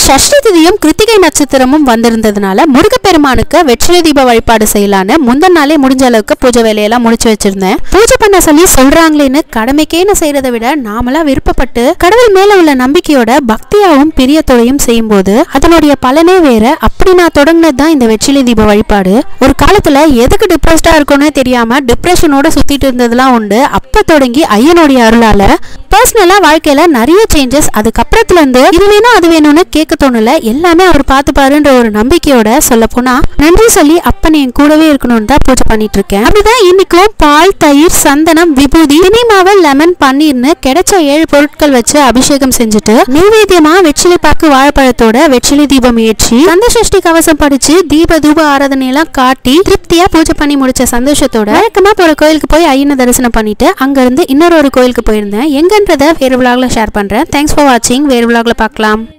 சஷ்டி திதியும் கிருத்திகை நட்சத்திரமும் வந்திருந்ததுனால முருகப்பெருமானுக்கு வெற்றிலை தீப வழிபாடு செய்யலான்னு முந்தின நாளே முடிஞ்ச அளவுக்கு பூஜை வேலையெல்லாம் முடிச்சு வச்சிருந்தேன் பூஜை பண்ண சொல்லி சொல்றாங்களேன்னு கடமைக்கேன்னு செய்யறதை விட நாமளா விருப்பப்பட்டு கடவுள் மேல உள்ள நம்பிக்கையோட பக்தியாவும் பிரியத்தோடையும் செய்யும்போது அதனுடைய பலனே வேற அப்படி நான் தொடங்கினது தான் இந்த வெற்றிலை தீப வழிபாடு ஒரு காலத்துல எதுக்கு டிப்ரெஸ்டா இருக்கும்னு தெரியாம டிப்ரெஷனோட சுத்திட்டு இருந்ததெல்லாம் உண்டு அப்ப தொடங்கி ஐயனுடைய அருளால பர்சனலா வாழ்க்கையில நிறைய சேஞ்சஸ் அதுக்கப்புறத்துல இருந்து இது வேணும் அது வேணும்னு கேட்க தோணல எல்லாமே அவர் பார்த்துப்பாருன்ற ஒரு நம்பிக்கையோட சொல்ல போனா நன்றி சொல்லி அப்பன் என் கூடவே இருக்கணும்னு தான் பூஜை பண்ணிட்டு இருக்கேன் அப்படிதான் இன்னைக்கும் பால் தயிர் சந்தனம் விபூதி சினிமாவை லெமன் பன்னீர்னு கிடைச்ச ஏழு பொருட்கள் வச்சு அபிஷேகம் செஞ்சுட்டு நைவேத்தியமா வெற்றிலை பாக்கு வாழைப்பழத்தோட வெற்றிலை தீபம் ஏற்றி கந்த சஷ்டி கவசம் படிச்சு தீப தூப ஆராதனை எல்லாம் காட்டி திருப்தியா பூஜை பண்ணி முடிச்ச சந்தோஷத்தோட வழக்கமா போற கோயிலுக்கு போய் ஐயனை தரிசனம் பண்ணிட்டு அங்க இருந்து இன்னொரு ஒரு கோயிலுக்கு போயிருந்தேன் எங்கன்றத வேறு விழாவில் ஷேர் பண்றேன் தேங்க்ஸ் ஃபார் வாட்சிங் வேறு விழாவில் பார்க்கலாம்